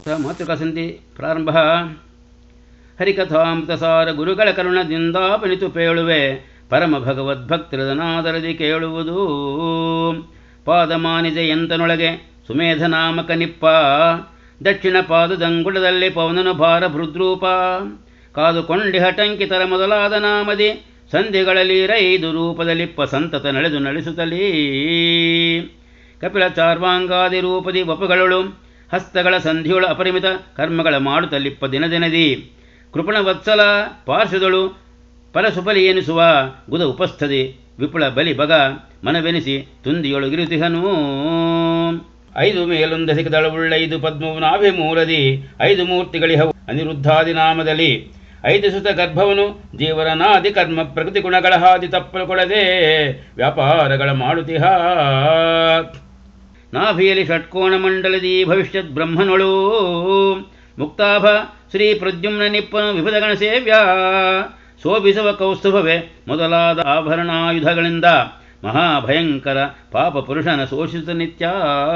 ಮಾತೃಕಾಸಂಧಿ ಪ್ರಾರಂಭ ಹರಿಕಥಾಮೃತಸಾರ ಗುರುಗಳ ಕರುಣದಿಂದಾಪನಿತು ಪೇಳುವೆ ಪರಮ ಭಗವದ್ಭಕ್ತರದನಾದರದಿ ಕೇಳುವುದು ಪಾದಮಾನಿಜ ಎಂತನೊಳಗೆ ಸುಮೇಧನಾಮಕ ನಿಪ್ಪ ದಕ್ಷಿಣ ಪಾದದಂಗುಳದಲ್ಲಿ ಪವನನು ಭಾರ ಭೃದ್ರೂಪ ಕಾದುಕೊಂಡಿಹ ಟಂಕಿತರ ಮೊದಲಾದ ನಾಮದಿ ಸಂಧಿಗಳಲ್ಲಿ ರೈದು ರೂಪದಲ್ಲಿಪ್ಪ ಸಂತತ ನಡೆದು ನಡೆಸುತ್ತಲೀ ಕಪಿಲ ಚಾರ್ವಾಂಗಾದಿ ರೂಪದಿ ವಪುಗಳು ಹಸ್ತಗಳ ಸಂಧಿಯೊಳ ಅಪರಿಮಿತ ಕರ್ಮಗಳ ಮಾಡುತ್ತಲಿಪ್ಪ ದಿನ ದಿನದಿ ಕೃಪಣ ವತ್ಸಲ ಪಾರ್ಶ್ವದಳು ಪರಸುಪಲಿ ಎನಿಸುವ ಗುದ ಉಪಸ್ಥದಿ ವಿಪುಳ ಬಲಿ ಬಗ ಮನವೆನಿಸಿ ತುಂದಿಯೊಳಗಿರುತಿಹನು ಐದು ಮೇಲೊಂದ ಸಿಕ್ಕದಳವುಳ್ಳ ಐದು ಪದ್ಮವು ನಾಭೆ ಮೂರದಿ ಐದು ಮೂರ್ತಿಗಳಿಹವು ಅನಿರುದ್ಧಾದಿ ನಾಮದಲ್ಲಿ ಐದು ಸುತ ಗರ್ಭವನು ಜೀವರನಾದಿ ಕರ್ಮ ಪ್ರಕೃತಿ ಗುಣಗಳ ಹಾದಿ ತಪ್ಪಲುಕೊಳ್ಳದೆ ವ್ಯಾಪಾರಗಳ ಮಾಡುತಿಹ ನಾಭಿಯಲ್ಲಿ ಷಟ್ಕೋಣ ಮಂಡಲದಿ ಭವಿಷ್ಯದ್ ಬ್ರಹ್ಮನೊಳು ಮುಕ್ತಾಭ ಶ್ರೀ ಪ್ರದ್ಯುಮ್ನ ನಿಪ್ಪನು ವಿಪದಗಣ ಸೇವ್ಯ ಶೋಭಿಸುವ ಕೌಸ್ತುಭವೇ ಮೊದಲಾದ ಆಭರಣಾಯುಧಗಳಿಂದ ಮಹಾಭಯಂಕರ ಪಾಪ ಪುರುಷನ ಶೋಷಿತ ನಿತ್ಯ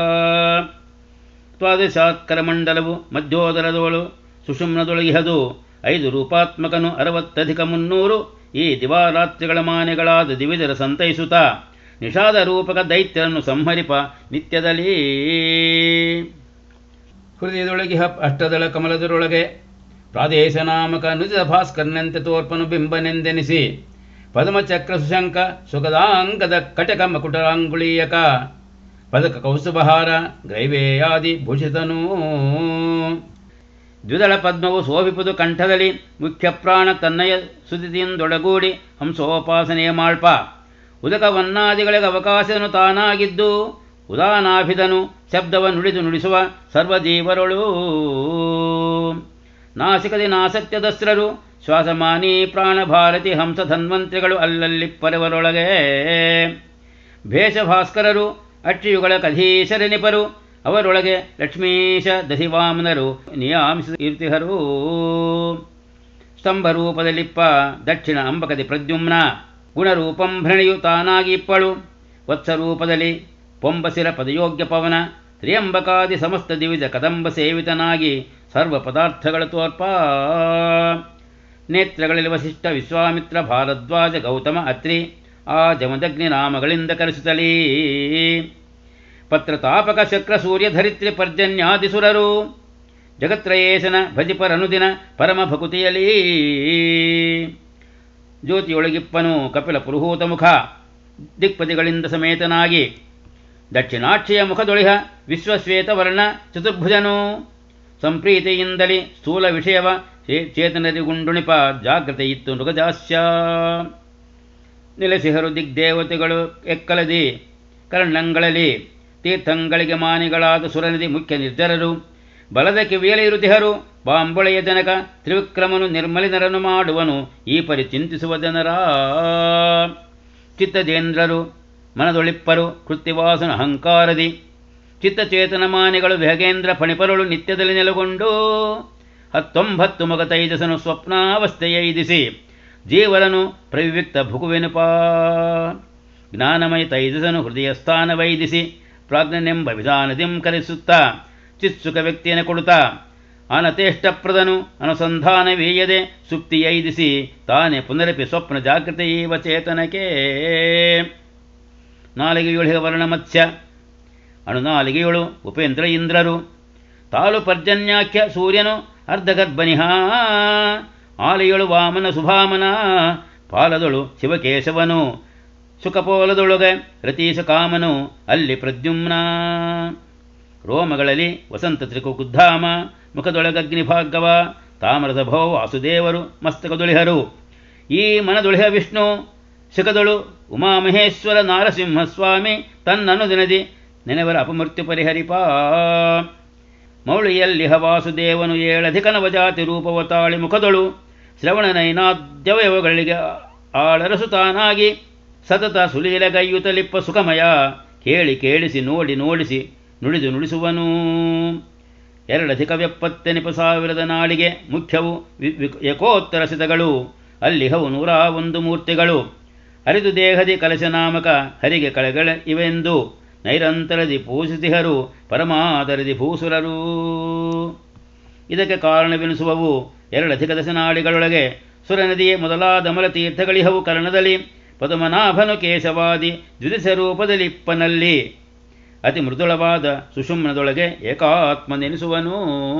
ದ್ವಾದಶಾತ್ಕರ ಮಂಡಲವು ಮಧ್ಯೋದರದೋಳು ಸುಷುಮ್ನದೊಳಗಿಹದು ಐದು ರೂಪಾತ್ಮಕನು ಅರವತ್ತಧಿಕ ಮುನ್ನೂರು ಈ ದಿವಾರಾತ್ರಿಗಳ ಮಾನೆಗಳಾದ ದಿವಿಜರ ಸಂತೈಸುತ್ತ ನಿಷಾದ ರೂಪಕ ದೈತ್ಯರನ್ನು ಸಂಹರಿಪ ನಿತ್ಯದಲ್ಲಿ ಹೃದಯದೊಳಗಿಹ ಅಷ್ಟದಳ ಕಮಲದರೊಳಗೆ ಪ್ರಾದೇಶ ನಾಮಕ ನುಜಿತ ಭಾಸ್ಕರ್ನಂತೆ ತೋರ್ಪನು ಬಿಂಬನೆಂದೆನಿಸಿ ಪದ್ಮಚಕ್ರ ಸುಶಂಕ ಸುಖದಾಂಗದ ಕಟಕ ಮಕುಟರಾಂಗುಳೀಯಕ ಪದಕ ಕೌಸ್ತುಭಹಾರ ಗ್ರೈವೇಯಾದಿ ಭೂಷಿತನೂ ದ್ವಿದಳ ಪದ್ಮವು ಶೋಭಿಪುದು ಕಂಠದಲ್ಲಿ ಮುಖ್ಯ ಪ್ರಾಣ ತನ್ನಯ ಸುದಿತಿಯಿಂದೊಡಗೂಡಿ ಹಂಸೋಪಾಸನೆಯ ಮಾಳ್ಪ ಉದಕವನ್ನಾದಿಗಳಿಗೆ ಅವಕಾಶನು ತಾನಾಗಿದ್ದು ಉದಾನಾಭಿದನು ಶಬ್ದವ ನುಡಿದು ನುಡಿಸುವ ಸರ್ವಜೀವರೊಳು ನಾಸಿಕದಿ ನಾಸತ್ಯದಸ್ರರು ಶ್ವಾಸಮಾನಿ ಪ್ರಾಣಭಾರತಿ ಹಂಸ ಧನ್ವಂತ್ರಿಗಳು ಅಲ್ಲಲ್ಲಿ ಪರವರೊಳಗೆ ಭೇಷಭಾಸ್ಕರರು ಅಕ್ಷಿಯುಗಳ ಕಧೀಶರನಿಪರು ಅವರೊಳಗೆ ಲಕ್ಷ್ಮೀಶ ದಧಿವಾಮನರು ನಿಯಾಮಿಸ ಇರ್ತಿಹರು ಸ್ತಂಭರೂಪದಲ್ಲಿಪ್ಪ ದಕ್ಷಿಣ ಅಂಬಕದಿ ಪ್ರದ್ಯುಮ್ನ ಗುಣರೂಪಂ ಭ್ರಣಿಯು ತಾನಾಗಿ ಇಪ್ಪಳು ವತ್ಸರೂಪದಲ್ಲಿ ಪೊಂಬಸಿರ ಪದಯೋಗ್ಯ ಪವನ ತ್ರಿಯಂಬಕಾದಿ ಸಮಸ್ತ ದಿವಿಜ ಕದಂಬ ಸೇವಿತನಾಗಿ ಸರ್ವ ಪದಾರ್ಥಗಳ ತೋರ್ಪ ನೇತ್ರಗಳಲ್ಲಿ ವಸಿಷ್ಠ ವಿಶ್ವಾಮಿತ್ರ ಭಾರದ್ವಾಜ ಗೌತಮ ಅತ್ರಿ ಆ ಜಮದಗ್ನಿ ನಾಮಗಳಿಂದ ಕರೆಸುತ್ತಲೀ ಪತ್ರತಾಪಕ ಶಕ್ರ ಸೂರ್ಯ ಧರಿತ್ರಿ ಪರ್ಜನ್ಯಾದಿಸುರರು ಜಗತ್ರಯೇಶನ ಭಜಿಪರನುದಿನ ಪರಮ ಭಕುತಿಯಲೀ ಜ್ಯೋತಿಯೊಳಗಿಪ್ಪನು ಕಪಿಲ ಪುರುಹೂತ ಮುಖ ದಿಕ್ಪದಿಗಳಿಂದ ಸಮೇತನಾಗಿ ದಕ್ಷಿಣಾಕ್ಷಿಯ ಮುಖದೊಳಿಹ ವಿಶ್ವಶ್ವೇತವರ್ಣ ಚತುರ್ಭುಜನು ಸಂಪ್ರೀತಿಯಿಂದಲೇ ಸ್ಥೂಲ ವಿಷಯವ ಚೇತನರಿಗುಂಡುಣಿಪ ಜಾಗೃತೆ ಇತ್ತು ಮೃಗಜಾಸ್ಯ ನೆಲೆಸಿಹರು ದಿಗ್ದೇವತೆಗಳು ಎಕ್ಕಲದಿ ಕರ್ಣಂಗಳಲ್ಲಿ ತೀರ್ಥಂಗಳಿಗೆ ಮಾನಿಗಳಾದ ಸುರನದಿ ಮುಖ್ಯ ನಿರ್ಜರರು ಬಲದ ಕಿವಿಯಲಿ ಇರುತಿಹರು ಬಾಂಬೊಳೆಯ ಜನಕ ತ್ರಿವಿಕ್ರಮನು ನಿರ್ಮಲಿನರನ್ನು ಮಾಡುವನು ಈ ಪರಿ ಚಿಂತಿಸುವ ಜನರ ಚಿತ್ತಜೇಂದ್ರರು ಮನದೊಳಿಪ್ಪರು ಕೃತ್ಯವಾಸನ ಅಹಂಕಾರದಿ ಚಿತ್ತಚೇತನ ಮಾನಿಗಳು ಭೇಗೇಂದ್ರ ಫಣಿಪರುಳು ನಿತ್ಯದಲ್ಲಿ ನೆಲೆಗೊಂಡು ಹತ್ತೊಂಬತ್ತು ಮಗ ತೈಜಸನು ಸ್ವಪ್ನಾವಸ್ಥೆಯೈದಿಸಿ ಜೀವರನು ಪ್ರವಿವಿಕ್ತ ಭುಗುವೆನುಪಾ ಜ್ಞಾನಮಯ ತೈಜಸನು ಹೃದಯ ಸ್ಥಾನವೈದಿಸಿ ಪ್ರಾಜ್ಞನೆಂಬ ವಿಧಾನದಿಂ ಕರೆಸುತ್ತಾ ಚಿತ್ಸುಕ ವ್ಯಕ್ತಿಯನ್ನು ಕೊಡುತ್ತಾ ಅನತೇಷ್ಟಪ್ರದನು ಅನುಸಂಧಾನವೀಯದೆ ಸುಪ್ತಿಯೈದಿಸಿ ತಾನೇ ಪುನರಪಿ ಸ್ವಪ್ನ ಜಾಗೃತೆಯೇವ ಚೇತನಕ್ಕೆ ನಾಲಿಗೆಯೊಳಿಹ ವರ್ಣ ಮತ್ಸ್ಯ ಅಣುನಾಲಿಗೆಯೊಳು ಉಪೇಂದ್ರ ಇಂದ್ರರು ತಾಲು ಪರ್ಜನ್ಯಾಖ್ಯ ಸೂರ್ಯನು ಅರ್ಧಗರ್ಭನಿಹ ಆಲೆಯೊಳು ವಾಮನ ಸುಭಾಮನ ಪಾಲದೊಳು ಶಿವಕೇಶವನು ಸುಖಪೋಲದೊಳಗೆ ರತೀಶ ಕಾಮನು ಅಲ್ಲಿ ಪ್ರದ್ಯುಮ್ನ ರೋಮಗಳಲ್ಲಿ ವಸಂತ ತ್ರಿಕುಧಾಮ ಮುಖದೊಳಗಗ್ನಿಭಾಗವ ತಾಮ್ರದ ಭವ ವಾಸುದೇವರು ಮಸ್ತಕದೊಳಿಹರು ಈ ಮನದೊಳಿಹ ವಿಷ್ಣು ಶಿಖದೊಳು ಉಮಾಮಹೇಶ್ವರ ನಾರಸಿಂಹಸ್ವಾಮಿ ತನ್ನನು ದಿನದಿ ನೆನೆವರ ಅಪಮೃತ್ಯು ಪರಿಹರಿಪ ಮೌಳಿಯಲ್ಲಿಹ ವಾಸುದೇವನು ಏಳಧಿಕನವಜಾತಿ ರೂಪವತಾಳಿ ಮುಖದೊಳು ಶ್ರವಣನೈನಾದ್ಯವಯವಗಳಿಗೆ ಆಳರಸು ತಾನಾಗಿ ಸತತ ಸುಲೀಲಗೈಯುತಲಿಪ್ಪ ಸುಖಮಯ ಕೇಳಿ ಕೇಳಿಸಿ ನೋಡಿ ನೋಡಿಸಿ ನುಡಿದು ನುಡಿಸುವನು ಎರಡಧಿಕ ವ್ಯಪ್ಪತ್ತೆನಿಪ ಸಾವಿರದ ನಾಳಿಗೆ ಮುಖ್ಯವು ಏಕೋತ್ತರ ಸಿತಗಳು ಅಲ್ಲಿಹವು ನೂರ ಒಂದು ಮೂರ್ತಿಗಳು ಅರಿದು ದೇಹದಿ ಕಲಶನಾಮಕ ಹರಿಗೆ ಕಳೆಗಳ ಇವೆಂದು ನೈರಂತರದಿ ಪೂಜಿಸಿಹರು ಪರಮಾದರದಿ ಭೂಸುರರು ಇದಕ್ಕೆ ಕಾರಣವೆನಿಸುವವು ಎರಡಧಿಕ ದಶನಾಡಿಗಳೊಳಗೆ ಸುರನದಿಯೇ ಮೊದಲಾದ ಮಲತೀರ್ಥಗಳಿಹವು ಕರ್ಣದಲ್ಲಿ ಪದ್ಮನಾಭನು ಕೇಶವಾದಿ ದ್ವಿದಶ ರೂಪದಲ್ಲಿಪ್ಪನಲ್ಲಿ ಅತಿ ಮೃದುಳವಾದ ಸುಷುಮ್ನದೊಳಗೆ ಏಕಾತ್ಮನೆನಿಸುವನು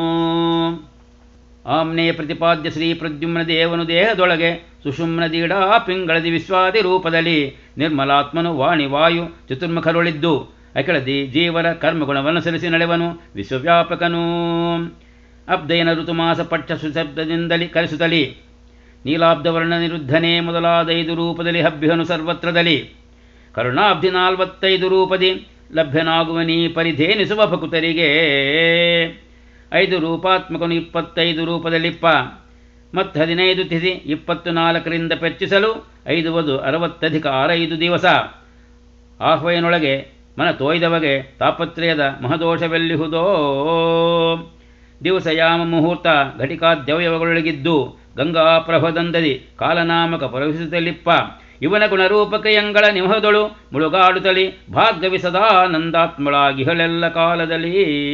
ಆಮ್ನೇಯ ಪ್ರತಿಪಾದ್ಯ ಶ್ರೀ ಪ್ರದ್ಯುಮ್ನ ದೇವನು ದೇಹದೊಳಗೆ ಸುಷುಮ್ನದೀಡಾ ಪಿಂಗಳದಿ ವಿಶ್ವಾದಿ ರೂಪದಲ್ಲಿ ನಿರ್ಮಲಾತ್ಮನು ವಾಣಿ ವಾಯು ಚತುರ್ಮುಖರೊಳಿದ್ದು ಅಖಿಳದಿ ಜೀವರ ಕರ್ಮಗುಣವನುಸರಿಸಿ ನಡೆವನು ವಿಶ್ವವ್ಯಾಪಕನೂ ಅಬ್ದಯನ ಋತುಮಾಸ ಪಕ್ಷ ಸುಶಬ್ದದಿಂದಲಿ ಕರೆಸುತ್ತಲಿ ನೀಲಾಬ್ಧವರ್ಣ ನಿರುದ್ಧನೇ ಮೊದಲಾದ ಐದು ರೂಪದಲ್ಲಿ ಹಬ್ಬಿಹನು ಸರ್ವತ್ರದಲ್ಲಿ ಕರುಣಾಬ್ಧಿ ನಾಲ್ವತ್ತೈದು ರೂಪದಿ ಲಭ್ಯನಾಗುವನೀ ಪರಿಧೇನಿಸುವ ಭಕುತರಿಗೆ ಐದು ರೂಪಾತ್ಮಕನು ಇಪ್ಪತ್ತೈದು ರೂಪದಲ್ಲಿಪ್ಪ ಮತ್ತು ಹದಿನೈದು ತಿಥಿ ಇಪ್ಪತ್ತು ನಾಲ್ಕರಿಂದ ಪೆಚ್ಚಿಸಲು ಐದು ವದು ಅರವತ್ತಧಿಕ ಆರೈದು ದಿವಸ ಆಹ್ವಯನೊಳಗೆ ಮನ ತೋಯ್ದವಗೆ ತಾಪತ್ರಯದ ಮಹದೋಷವೆಲ್ಲಿಹುದೋ ದಿವಸ ಯಾಮ ಮುಹೂರ್ತ ಘಟಿಕಾದ್ಯವಯವಗಳೊಳಗಿದ್ದು ಗಂಗಾಪ್ರಭದಂದದಿ ಕಾಲನಾಮಕ ಪ್ರವೇಶಿಸುತ್ತಲಿಪ್ಪ ಇವನ ಗುಣರೂಪಕ್ರಿಯಂಗಳ ನಿಮಹದೊಳು ಮುಳುಗಾಡುತ್ತಲಿ ಭಾಗ್ಯವಿ ಸದಾನಂದಾತ್ಮಳಾಗಿಹಳೆಲ್ಲ ಕಾಲದಲ್ಲಿ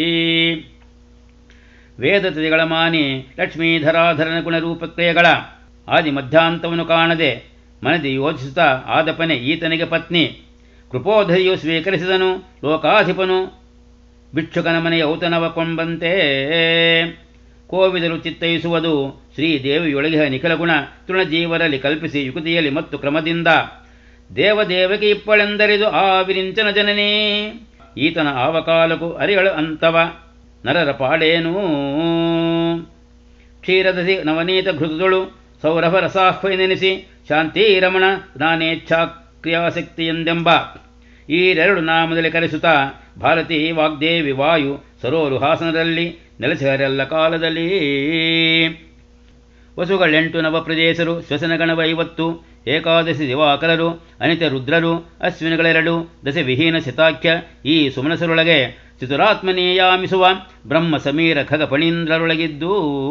ವೇದತದಿಗಳ ಮಾನಿ ಲಕ್ಷ್ಮೀಧರಾಧರನ ಗುಣರೂಪಕ್ರಿಯೆಗಳ ಆದಿ ಮಧ್ಯಾಂತವನ್ನು ಕಾಣದೆ ಮನದಿ ಯೋಚಿಸುತ್ತಾ ಆದಪನೆ ಈತನಿಗೆ ಪತ್ನಿ ಕೃಪೋಧರಿಯು ಸ್ವೀಕರಿಸಿದನು ಲೋಕಾಧಿಪನು ಭಿಕ್ಷುಕನ ಮನೆಯ ಔತಣವ ಕೊಂಬಂತೆ ಕೋವಿದರು ಚಿತ್ತೈಸುವುದು ಶ್ರೀದೇವಿಯೊಳಗಿಹ ನಿಖಿಲ ಗುಣ ತೃಣಜೀವರಲ್ಲಿ ಕಲ್ಪಿಸಿ ಯುಕುತಿಯಲ್ಲಿ ಮತ್ತು ಕ್ರಮದಿಂದ ದೇವದೇವಕ್ಕೆ ಇಪ್ಪಳೆಂದರಿದು ಆ ವಿರಿಂಚನ ಜನನೇ ಈತನ ಆವಕಾಲಕು ಅರಿಯಳು ಅಂತವ ನರರ ಪಾಡೇನು ಕ್ಷೀರದಸಿ ನವನೀತ ಘೃತದೊಳು ಸೌರಭ ರಸಾಹ್ವಯ ನೆನೆಸಿ ಶಾಂತಿರಮಣ ಜ್ಞಾನೇಚ್ಛಾ ಕ್ರಿಯಾಶಕ್ತಿಯೆಂದೆಂಬ ಈರೆರಡು ನಾಮದಲ್ಲಿ ಕರೆಸುತ್ತಾ ಭಾರತೀ ವಾಗ್ದೇವಿ ವಾಯು ಸರೋರು ಹಾಸನದಲ್ಲಿ ನೆಲೆಸಿಹರೆಲ್ಲ ಕಾಲದಲ್ಲಿ ವಸುಗಳೆಂಟು ನವಪ್ರದೇಶರು ಶ್ವಸನಗಣವ ಐವತ್ತು ಏಕಾದಶಿ ದಿವಾಕರರು ಅನಿತ ರುದ್ರರು ಅಶ್ವಿನಿಗಳೆರಡು ದಶ ವಿಹೀನ ಶತಾಖ್ಯ ಈ ಸುಮನಸರೊಳಗೆ ಚತುರಾತ್ಮನೀಯಾಮಿಸುವ ಬ್ರಹ್ಮ ಸಮೀರ ಖಗ ಫಣೀಂದ್ರರೊಳಗಿದ್ದು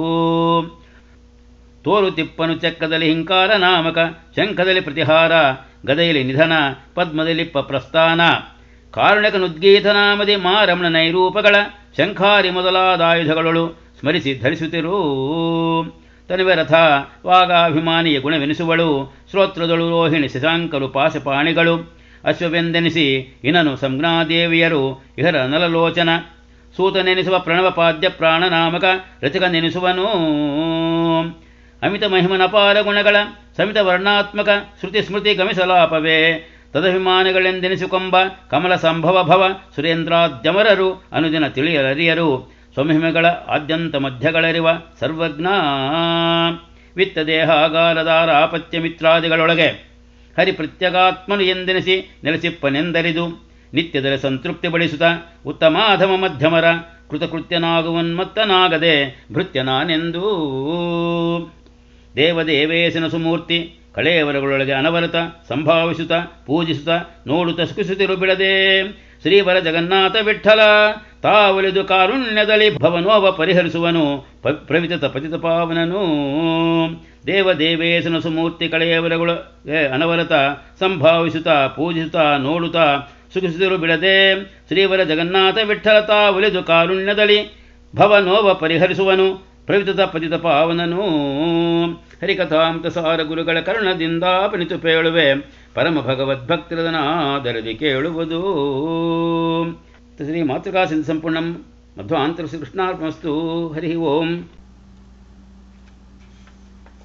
ತೋರು ತಿಪ್ಪನು ಚಕ್ಕದಲ್ಲಿ ಹಿಂಕಾರ ನಾಮಕ ಶಂಖದಲ್ಲಿ ಪ್ರತಿಹಾರ ಗದೆಯಲ್ಲಿ ನಿಧನ ಪದ್ಮದಲ್ಲಿಪ್ಪ ಪ್ರಸ್ಥಾನ ಕಾರುಣಿಕನುದ್ಗೀತ ನಾಮದಿ ಮಾರಮಣ ನೈರೂಪಗಳ ಶಂಖಾರಿ ಮೊದಲಾದ ಆಯುಧಗಳಳು ಸ್ಮರಿಸಿ ಧರಿಸುತ್ತಿರು ತನುವೆ ರಥ ವಾಗಾಭಿಮಾನಿಯ ಗುಣವೆನಿಸುವಳು ಶ್ರೋತ್ರದಳು ರೋಹಿಣಿ ಶಶಾಂಕರು ಪಾಶಪಾಣಿಗಳು ಅಶ್ವವೆಂದೆನಿಸಿ ಇನನು ಸಂಜ್ಞಾದೇವಿಯರು ಇಹರ ನಲಲೋಚನ ಸೂತನೆನಿಸುವ ಪ್ರಣವಪಾದ್ಯ ಪ್ರಾಣನಾಮಕ ರಚಕ ನೆನೆಸುವನು ಅಮಿತ ಮಹಿಮನಪಾರ ಗುಣಗಳ ಸಮಿತ ವರ್ಣಾತ್ಮಕ ಶ್ರುತಿ ಸ್ಮೃತಿ ಗಮಿಸಲಾಪವೇ ತದಭಿಮಾನಿಗಳೆಂದೆನಿಸಿಕೊಂಬ ಕಮಲ ಸಂಭವ ಭವ ಸುರೇಂದ್ರಾದ್ಯಮರರು ಅನುದಿನ ತಿಳಿಯಲರಿಯರು ಸ್ವಮಹಿಮೆಗಳ ಆದ್ಯಂತ ಮಧ್ಯಗಳರಿವ ಸರ್ವಜ್ಞ ವಿತ್ತ ದೇಹಾಗಾರದಾರಾಪತ್ಯ ಮಿತ್ರಾದಿಗಳೊಳಗೆ ಹರಿಪ್ರತ್ಯಗಾತ್ಮನು ಎಂದೆನಿಸಿ ನೆಲೆಸಿಪ್ಪನೆಂದರಿದು ನಿತ್ಯದಲ್ಲಿ ಸಂತೃಪ್ತಿ ಬಡಿಸುತ್ತ ಉತ್ತಮಾಧಮ ಮಧ್ಯಮರ ಕೃತಕೃತ್ಯನಾಗುವನ್ಮತ್ತನಾಗದೆ ಭೃತ್ಯನಾನೆಂದೂ ದೇವದೇವೇಶನ ಸುಮೂರ್ತಿ ಕಳೆಯವರಗಳೊಳಗೆ ಅನವರತ ಸಂಭಾವಿಸುತ್ತ ಪೂಜಿಸುತ್ತ ನೋಡುತ್ತ ಸುಖಿಸುತ್ತಿರು ಬಿಡದೆ ಶ್ರೀವರ ಜಗನ್ನಾಥ ವಿಠಲ ತಾವೊಲಿದು ಕಾರುಣ್ಯದಲ್ಲಿ ಭವನೋವ ಪರಿಹರಿಸುವನು ಪ ಪ್ರವಿತತ ಪತಿತ ಪಾವನನು ದೇವದೇವೇಶನ ಸುಮೂರ್ತಿ ಕಳೆಯವರಗಳು ಅನವರತ ಸಂಭಾವಿಸುತ್ತ ಪೂಜಿಸುತ್ತ ನೋಡುತ್ತಾ ಸುಖಿಸುತ್ತಿರು ಬಿಡದೆ ಶ್ರೀವರ ಜಗನ್ನಾಥ ವಿಠಲ ತಾವೊಲಿದು ಕಾರುಣ್ಯದಲ್ಲಿ ಭವನೋವ ಪರಿಹರಿಸುವನು ಪ್ರವಿತತ ಪತಿತ ಪಾವನನು ಹರಿಕಥಾಂತ ಸಾರ ಗುರುಗಳ ಕರ್ಣದಿಂದ ಪಣಿತು ಪೇಳುವೆ ಪರಮ ಭಗವದ್ಭಕ್ತಿರದನಾದರದಿ ಕೇಳುವುದು ಶ್ರೀ ಮಾತೃಕಾ ಸಿಂಧ ಸಂಪೂರ್ಣಂ ಮಧ್ವಾಂತರ ಶ್ರೀ ಕೃಷ್ಣಾರ್ಪಣಸ್ತು ಹರಿ ಓಂ